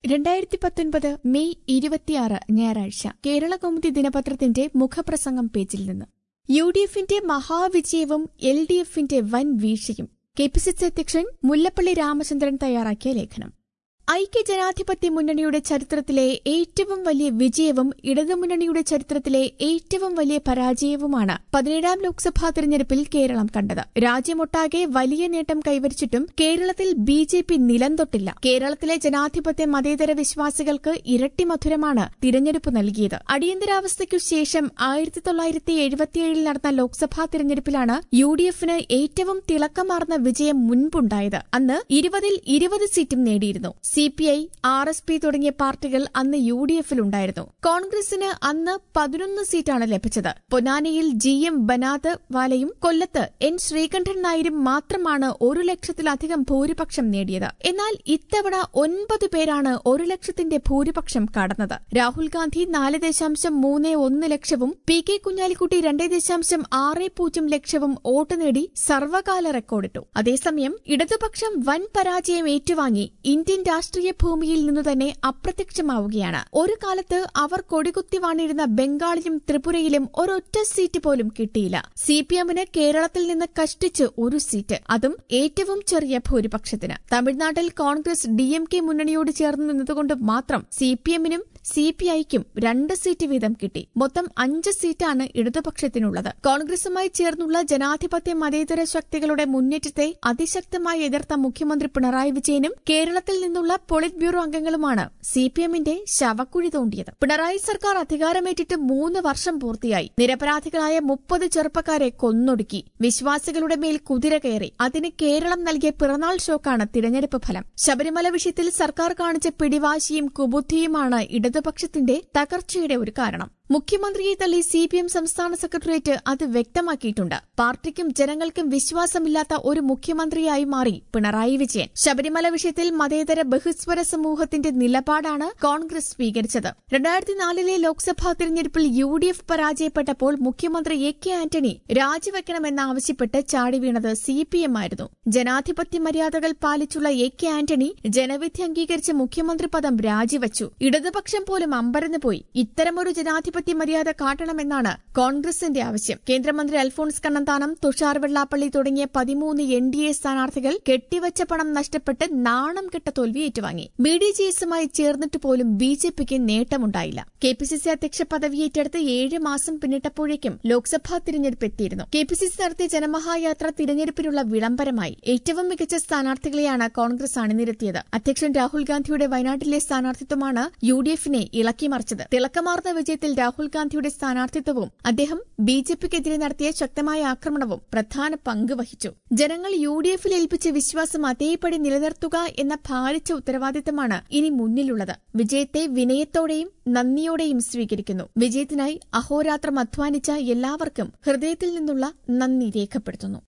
രണ്ടായിരത്തി പത്തൊൻപത് മെയ് ഇരുപത്തിയാറ് ഞായറാഴ്ച കേരള കൗമുദി ദിനപത്രത്തിന്റെ മുഖപ്രസംഗം പേജിൽ നിന്ന് യു ഡി എഫിന്റെ മഹാവിജയവും എൽ ഡി എഫിന്റെ വൻ വീഴ്ചയും കെ പി സി സി അധ്യക്ഷൻ മുല്ലപ്പള്ളി രാമചന്ദ്രൻ തയ്യാറാക്കിയ ലേഖനം ഐക്യജനാധിപത്യ മുന്നണിയുടെ ചരിത്രത്തിലെ ഏറ്റവും വലിയ വിജയവും ഇടതുമുന്നണിയുടെ ചരിത്രത്തിലെ ഏറ്റവും വലിയ പരാജയവുമാണ് പതിനേഴാം ലോക്സഭാ തെരഞ്ഞെടുപ്പിൽ കേരളം കണ്ടത് രാജ്യമൊട്ടാകെ വലിയ നേട്ടം കൈവരിച്ചിട്ടും കേരളത്തിൽ ബി ജെ പി നിലം തൊട്ടില്ല കേരളത്തിലെ ജനാധിപത്യ മതേതര വിശ്വാസികൾക്ക് ഇരട്ടി മധുരമാണ് തിരഞ്ഞെടുപ്പ് നൽകിയത് അടിയന്തരാവസ്ഥയ്ക്കു ശേഷം ആയിരത്തി തൊള്ളായിരത്തി എഴുപത്തിയേഴിൽ നടന്ന ലോക്സഭാ തെരഞ്ഞെടുപ്പിലാണ് യു ഡി എഫിന് ഏറ്റവും തിളക്കമാർന്ന വിജയം മുൻപുണ്ടായത് അന്ന് ഇരുപതിൽ ഇരുപത് സീറ്റും നേടിയിരുന്നു C P I R S P തുടങ്ങിയ പാർട്ടികൾ അന്ന് യു ഡി എഫിലുണ്ടായിരുന്നു കോൺഗ്രസിന് അന്ന് പതിനൊന്ന് സീറ്റാണ് ലഭിച്ചത് പൊന്നാനിയിൽ ജി എം ബനാദ് വാലയും കൊല്ലത്ത് എൻ ശ്രീകണ്ഠൻ നായരും മാത്രമാണ് ഒരു ലക്ഷത്തിലധികം ഭൂരിപക്ഷം നേടിയത് എന്നാൽ ഇത്തവണ ഒൻപത് പേരാണ് ഒരു ലക്ഷത്തിന്റെ ഭൂരിപക്ഷം കടന്നത് രാഹുൽ ഗാന്ധി നാല് ദശാംശം മൂന്ന് ഒന്ന് ലക്ഷവും പി കെ കുഞ്ഞാലിക്കുട്ടി രണ്ട് ദശാംശം ആറ് പൂജ്യം ലക്ഷവും വോട്ട് നേടി സർവകാല റെക്കോർഡിട്ടു അതേസമയം ഇടതുപക്ഷം വൻ പരാജയം ഏറ്റുവാങ്ങി ഇന്ത്യൻ രാഷ്ട്രീയ ഭൂമിയിൽ നിന്നു തന്നെ അപ്രത്യക്ഷമാവുകയാണ് ഒരു കാലത്ത് അവർ കൊടികുത്തി വാണിരുന്ന ബംഗാളിലും ത്രിപുരയിലും ഒരൊറ്റ സീറ്റ് പോലും കിട്ടിയില്ല സി പി എമ്മിന് കേരളത്തിൽ നിന്ന് കഷ്ടിച്ച് ഒരു സീറ്റ് അതും ഏറ്റവും ചെറിയ ഭൂരിപക്ഷത്തിന് തമിഴ്നാട്ടിൽ കോൺഗ്രസ് ഡി എം കെ മുന്നണിയോട് ചേർന്ന് നിന്നതുകൊണ്ട് മാത്രം സി പി എമ്മിനും സി പി ഐക്കും രണ്ട് സീറ്റ് വീതം കിട്ടി മൊത്തം അഞ്ച് സീറ്റാണ് ഇടതുപക്ഷത്തിനുള്ളത് കോൺഗ്രസുമായി ചേർന്നുള്ള ജനാധിപത്യ മതേതര ശക്തികളുടെ മുന്നേറ്റത്തെ അതിശക്തമായി എതിർത്ത മുഖ്യമന്ത്രി പിണറായി വിജയനും കേരളത്തിൽ നിന്നുള്ള പൊളിറ്റ് ബ്യൂറോ അംഗങ്ങളുമാണ് സി പി എമ്മിന്റെ ശവക്കുഴി തോണ്ടിയത് പിണറായി സർക്കാർ അധികാരമേറ്റിട്ട് മൂന്ന് വർഷം പൂർത്തിയായി നിരപരാധികളായ മുപ്പത് ചെറുപ്പക്കാരെ കൊന്നൊടുക്കി വിശ്വാസികളുടെ മേൽ കുതിര കയറി അതിന് കേരളം നൽകിയ പിറന്നാൾ ഷോക്കാണ് തിരഞ്ഞെടുപ്പ് ഫലം ശബരിമല വിഷയത്തിൽ സർക്കാർ കാണിച്ച പിടിവാശിയും കുബുദ്ധിയുമാണ് ഇടതുപക്ഷത്തിന്റെ തകർച്ചയുടെ ഒരു കാരണം മുഖ്യമന്ത്രിയെ തള്ളി സി പി എം സംസ്ഥാന സെക്രട്ടേറിയറ്റ് അത് വ്യക്തമാക്കിയിട്ടുണ്ട് പാർട്ടിക്കും ജനങ്ങൾക്കും വിശ്വാസമില്ലാത്ത ഒരു മുഖ്യമന്ത്രിയായി മാറി പിണറായി വിജയൻ ശബരിമല വിഷയത്തിൽ മതേതര ബഹുസ്വര സമൂഹത്തിന്റെ നിലപാടാണ് കോൺഗ്രസ് സ്വീകരിച്ചത് രണ്ടായിരത്തി നാലിലെ ലോക്സഭാ തെരഞ്ഞെടുപ്പിൽ യു ഡി എഫ് പരാജയപ്പെട്ടപ്പോൾ മുഖ്യമന്ത്രി എ കെ ആന്റണി രാജിവെക്കണമെന്നാവശ്യപ്പെട്ട് ചാടി വീണത് സി പി എം ആയിരുന്നു ജനാധിപത്യ മര്യാദകൾ പാലിച്ചുള്ള എ കെ ആന്റണി ജനവിധി അംഗീകരിച്ച് മുഖ്യമന്ത്രി പദം രാജിവച്ചു ഇടതുപക്ഷം പോലും അമ്പരന്നുപോയി ഇത്തരമൊരു ജനാധിപത്യ മര്യാദ കാട്ടണമെന്നാണ് കോൺഗ്രസിന്റെ ആവശ്യം കേന്ദ്രമന്ത്രി അൽഫോൺസ് കണ്ണന്താനം തുഷാർ വെള്ളാപ്പള്ളി തുടങ്ങിയ പതിമൂന്ന് എൻ ഡി എ സ്ഥാനാർത്ഥികൾ കെട്ടിവച്ച പണം നഷ്ടപ്പെട്ട് നാണം കെട്ട തോൽവി ഏറ്റുവാങ്ങി ബി ഡി ജെ എസുമായി ചേർന്നിട്ട് പോലും ബി ജെ പിക്ക് നേട്ടമുണ്ടായില്ല കെ പി സി സി അധ്യക്ഷ പദവി ഏറ്റെടുത്ത് ഏഴ് മാസം പിന്നിട്ടപ്പോഴേക്കും ലോക്സഭാ തിരഞ്ഞെടുപ്പ് എത്തിയിരുന്നു കെ പി സി സി നടത്തിയ ജനമഹായാത്ര തിരഞ്ഞെടുപ്പിനുള്ള വിളംബരമായി ഏറ്റവും മികച്ച സ്ഥാനാർത്ഥികളെയാണ് കോൺഗ്രസ് അണിനിരത്തിയത് അധ്യക്ഷൻ രാഹുൽ ഗാന്ധിയുടെ വയനാട്ടിലെ സ്ഥാനാർത്ഥിത്വമാണ് യു ഡി എഫിനെ ഇളക്കിമറിച്ചത് തിളക്കമാർന്ന വിജയത്തിൽ രാഹുൽ ഗാന്ധിയുടെ സ്ഥാനാർത്ഥിത്വവും അദ്ദേഹം ബി ജെ പിക്കെതിരെ നടത്തിയ ശക്തമായ ആക്രമണവും പ്രധാന പങ്ക് വഹിച്ചു ജനങ്ങൾ യു ഡി എഫിൽ ഏൽപ്പിച്ച വിശ്വാസം അതേപടി നിലനിർത്തുക എന്ന ഭാരിച്ച ഉത്തരവാദിത്തമാണ് ഇനി മുന്നിലുള്ളത് വിജയത്തെ വിനയത്തോടെയും നന്ദിയോടെയും സ്വീകരിക്കുന്നു വിജയത്തിനായി അഹോരാത്രം അധ്വാനിച്ച എല്ലാവർക്കും ഹൃദയത്തിൽ നിന്നുള്ള നന്ദി രേഖപ്പെടുത്തുന്നു